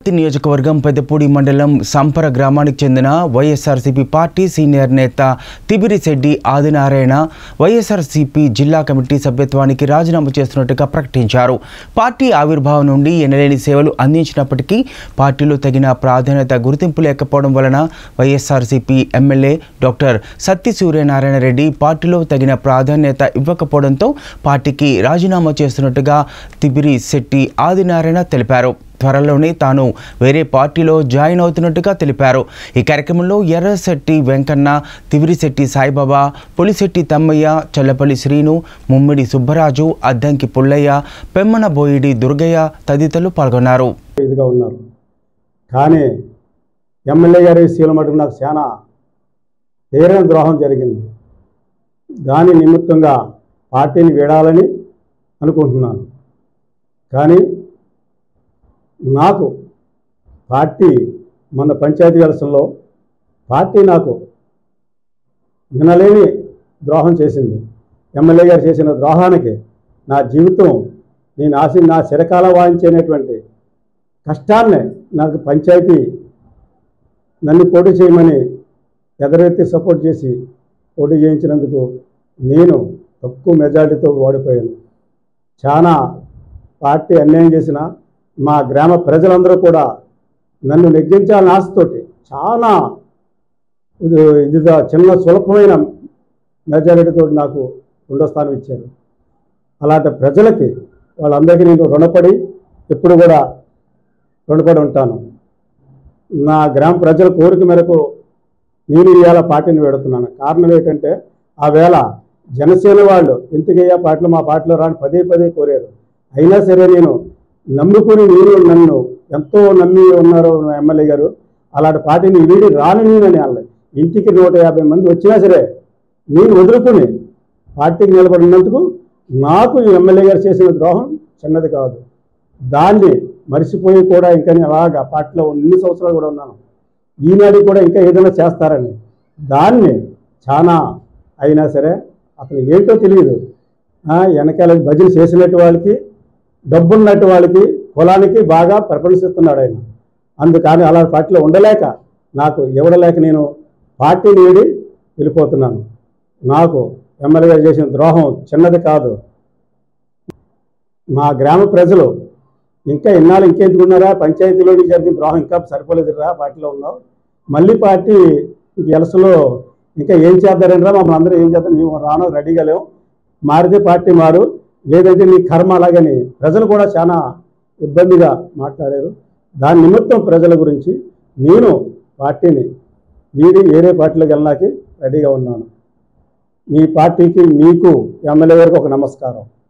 నియోజకవర్గం పెద్దపూడి మండలం సంపర గ్రామానికి చెందిన వైఎస్ఆర్సీపీ పార్టీ సీనియర్ నేత తిబిరిశెడ్డి ఆదినారాయణ వైఎస్ఆర్సీపీ జిల్లా కమిటీ సభ్యత్వానికి రాజీనామా చేస్తున్నట్టుగా ప్రకటించారు పార్టీ ఆవిర్భావం నుండి ఎనలేని సేవలు అందించినప్పటికీ పార్టీలో తగిన ప్రాధాన్యత గుర్తింపు లేకపోవడం వలన YSRCP MLA doctor Satti Suryanarayana Reddy పార్టీలో తగిన ప్రాధాన్యత ఇవ్వకపోవడంతో పార్టీకి రాజీనామా చేస్తున్నట్టుగా తిబిరి శెట్టి ఆదినారాయణ తెలిపారు త్వరలోనే తాను వేరే పార్టీలో జాయిన్ అవుతున్నట్టుగా తెలిపారు ఈ కార్యక్రమంలో ఎర్రశెట్టి వెంకన్న తివిరిశెట్టి సాయిబాబా పులిశెట్టి తమ్మయ్య చల్లపల్లి శ్రీను ముమ్మిడి సుబ్బరాజు అద్దంకి పుల్లయ్య పెమ్మన బోయిడి దుర్గయ్య తదితరులు పాల్గొన్నారు ఇదిగా ఉన్నారు కానీ ఎమ్మెల్యే గారి విషయంలో మటుకు నాకు చాలా తీరని ద్రోహం జరిగింది దాని నిమిత్తంగా పార్టీని వీడాలని అనుకుంటున్నాను కానీ నాకు పార్టీ మన పంచాయతీ ఎలక్షన్లో పార్టీ నాకు వినలేని ద్రోహం చేసింది ఎమ్మెల్యే గారు చేసిన ద్రోహానికి నా జీవితం నేను ఆశ నా చిరకాల వాయించేటువంటి కష్టాన్ని నాకు పంచాయతీ నన్ను పోటీ చేయమని ఎదరెత్తి సపోర్ట్ చేసి పోటీ చేయించినందుకు నేను తక్కువ మెజారిటీతో ఓడిపోయాను చాలా పార్టీ అన్యాయం చేసిన మా గ్రామ ప్రజలందరూ కూడా నన్ను నెగ్గించాలని ఆశతోటి చాలా ఇది ఇదిగా చిన్న సులభమైన మెజారిటీతో నాకు రెండో స్థానం ఇచ్చారు అలాంటి ప్రజలకి వాళ్ళందరికీ నేను రుణపడి ఎప్పుడు కూడా రుణపడి ఉంటాను నా గ్రామ ప్రజల కోరిక మేరకు నేను ఇవాళ పార్టీని పెడుతున్నాను కారణం ఏంటంటే ఆ వేళ జనసేన వాళ్ళు ఎందుకయ్యా పార్టీలో మా పార్టీలో రాని పదే పదే కోరారు అయినా సరే నేను నమ్ముకుని నేను నన్ను ఎంతో నమ్మి ఉన్నారు మా ఎమ్మెల్యే గారు అలాంటి పార్టీని వీడి రాను నేనని వాళ్ళని ఇంటికి నూట యాభై మంది వచ్చినా సరే నేను వదులుకుని పార్టీకి నిలబడినందుకు నాకు ఈ ఎమ్మెల్యే గారు చేసిన ద్రోహం చిన్నది కాదు దాన్ని మర్చిపోయి కూడా ఇంకా నేను అలాగా పార్టీలో ఎన్ని సంవత్సరాలు కూడా ఉన్నాను ఈనాడు కూడా ఇంకా ఏదైనా చేస్తారని దాన్ని చాలా అయినా సరే అతను ఏంటో తెలియదు ఆ, వెనకాల భజన చేసినట్టు వాళ్ళకి డబ్బున్నట్టు వాళ్ళకి కులానికి బాగా ప్రపంచిస్తున్నాడు ఆయన అందుకని అలా పార్టీలో ఉండలేక నాకు ఇవ్వడలేక నేను పార్టీని వీడి వెళ్ళిపోతున్నాను నాకు ఎమ్మెల్యే గారు చేసిన ద్రోహం చిన్నది కాదు మా గ్రామ ప్రజలు ఇంకా ఇన్నాళ్ళు ఇంకెందుకున్నారా పంచాయతీలోని జరిగిన ద్రోహం ఇంకా సరిపోలేదురా పార్టీలో ఉన్నావు మళ్ళీ పార్టీ ఎలసలో ఇంకా ఏం చేద్దారంటే మమ్మల్ని అందరూ ఏం చేద్దాం మేము రాను రెడీగా లేవు మారితే పార్టీ మారు లేదంటే నీ కర్మ అలాగని ప్రజలు కూడా చాలా ఇబ్బందిగా మాట్లాడారు దాని నిమిత్తం ప్రజల గురించి నేను పార్టీని వీడి వేరే పార్టీలోకి వెళ్ళడానికి రెడీగా ఉన్నాను మీ పార్టీకి మీకు ఎమ్మెల్యే గారికి ఒక నమస్కారం